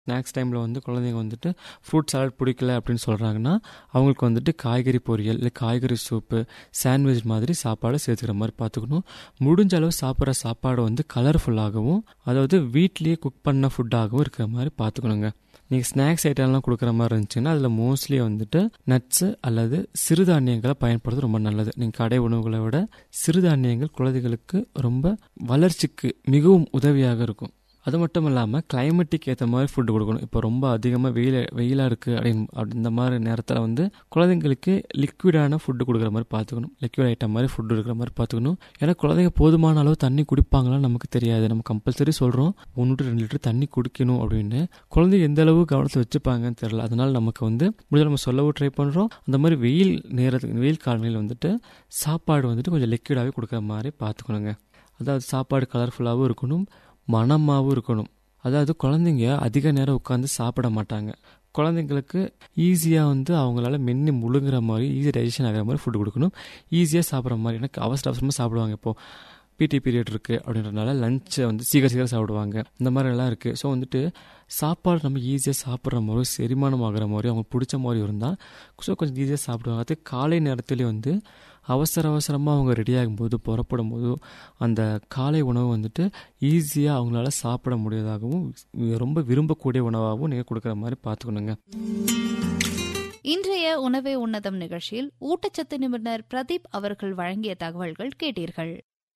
snacks டைமில் வந்து குழந்தைங்க வந்துட்டு ஃப்ரூட் சாலட் பிடிக்கல அப்படின்னு சொல்கிறாங்கன்னா அவங்களுக்கு வந்துட்டு காய்கறி பொரியல் இல்லை காய்கறி சூப்பு சாண்ட்விச் மாதிரி சாப்பாடு சேர்த்துக்கிற மாதிரி பார்த்துக்கணும் முடிஞ்ச அளவு சாப்பிட்ற சாப்பாடு வந்து கலர்ஃபுல்லாகவும் அதாவது வீட்லேயே குக் பண்ண ஃபுட்டாகவும் இருக்கிற மாதிரி பார்த்துக்கணுங்க நீங்கள் ஸ்நாக்ஸ் ஐட்டம்லாம் கொடுக்குற மாதிரி இருந்துச்சுன்னா அதில் மோஸ்ட்லி வந்துட்டு நட்ஸு அல்லது சிறுதானியங்களை பயன்படுத்துறது ரொம்ப நல்லது நீங்கள் கடை உணவுகளை விட சிறுதானியங்கள் குழந்தைகளுக்கு ரொம்ப வளர்ச்சிக்கு மிகவும் உதவியாக இருக்கும் அது மட்டும் இல்லாமல் கிளைமேட்டுக்கு ஏற்ற மாதிரி ஃபுட்டு கொடுக்கணும் இப்போ ரொம்ப அதிகமாக வெயில் வெயிலாக இருக்குது அப்படின்னு அப்படி இந்த மாதிரி நேரத்தில் வந்து குழந்தைங்களுக்கு லிக்விடான ஃபுட்டு கொடுக்குற மாதிரி பார்த்துக்கணும் லிக்விட் ஐட்டம் மாதிரி ஃபுட்டு இருக்கிற மாதிரி பார்த்துக்கணும் ஏன்னா குழந்தைங்க போதுமான அளவு தண்ணி குடிப்பாங்களான்னு நமக்கு தெரியாது நம்ம கம்பல்சரி சொல்கிறோம் ஒன்று டு ரெண்டு லிட்டர் தண்ணி குடிக்கணும் அப்படின்னு குழந்தைங்க எந்த அளவு கவனத்தில் வச்சுப்பாங்கன்னு தெரியல அதனால நமக்கு வந்து முடிஞ்ச நம்ம சொல்லவும் ட்ரை பண்ணுறோம் அந்த மாதிரி வெயில் நேரத்துக்கு வெயில் காலங்களில் வந்துட்டு சாப்பாடு வந்துட்டு கொஞ்சம் லிக்விடாகவே கொடுக்குற மாதிரி பார்த்துக்கணுங்க அதாவது சாப்பாடு கலர்ஃபுல்லாகவும் இருக்கணும் மனமாகவும் இருக்கணும் அதாவது குழந்தைங்க அதிக நேரம் உட்காந்து சாப்பிட மாட்டாங்க குழந்தைங்களுக்கு ஈஸியாக வந்து அவங்களால மென்று முழுங்குற மாதிரி ஈஸியாக டைஜஷன் ஆகிற மாதிரி ஃபுட்டு கொடுக்கணும் ஈஸியாக சாப்பிட்ற மாதிரி எனக்கு அவசர அவசரமாக சாப்பிடுவாங்க இப்போது பிடி பீரியட் இருக்குது அப்படின்றனால லஞ்சை வந்து சீக்கிரம் சீக்கிரம் சாப்பிடுவாங்க இந்த மாதிரிலாம் இருக்குது ஸோ வந்துட்டு சாப்பாடு நம்ம ஈஸியாக சாப்பிட்ற மாதிரி செரிமானம் ஆகிற மாதிரி அவங்களுக்கு பிடிச்ச மாதிரி இருந்தால் ஸோ கொஞ்சம் ஈஸியாக சாப்பிடுவாங்க அது காலை நேரத்துலேயே வந்து அவசர அவசரமாக அவங்க ரெடி ஆகும்போது புறப்படும் போது அந்த காலை உணவு வந்துட்டு ஈஸியாக அவங்களால சாப்பிட முடியாதாகவும் ரொம்ப விரும்பக்கூடிய உணவாகவும் நீங்கள் கொடுக்குற மாதிரி பார்த்துக்கணுங்க இன்றைய உணவே உன்னதம் நிகழ்ச்சியில் ஊட்டச்சத்து நிபுணர் பிரதீப் அவர்கள் வழங்கிய தகவல்கள் கேட்டீர்கள்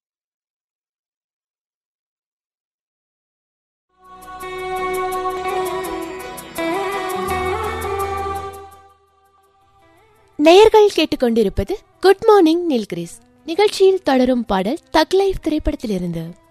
நேயர்கள் கேட்டுக்கொண்டிருப்பது குட் மார்னிங் நில்கிரிஸ் நிகழ்ச்சியில் தொடரும் பாடல் தக் லைஃப் திரைப்படத்திலிருந்து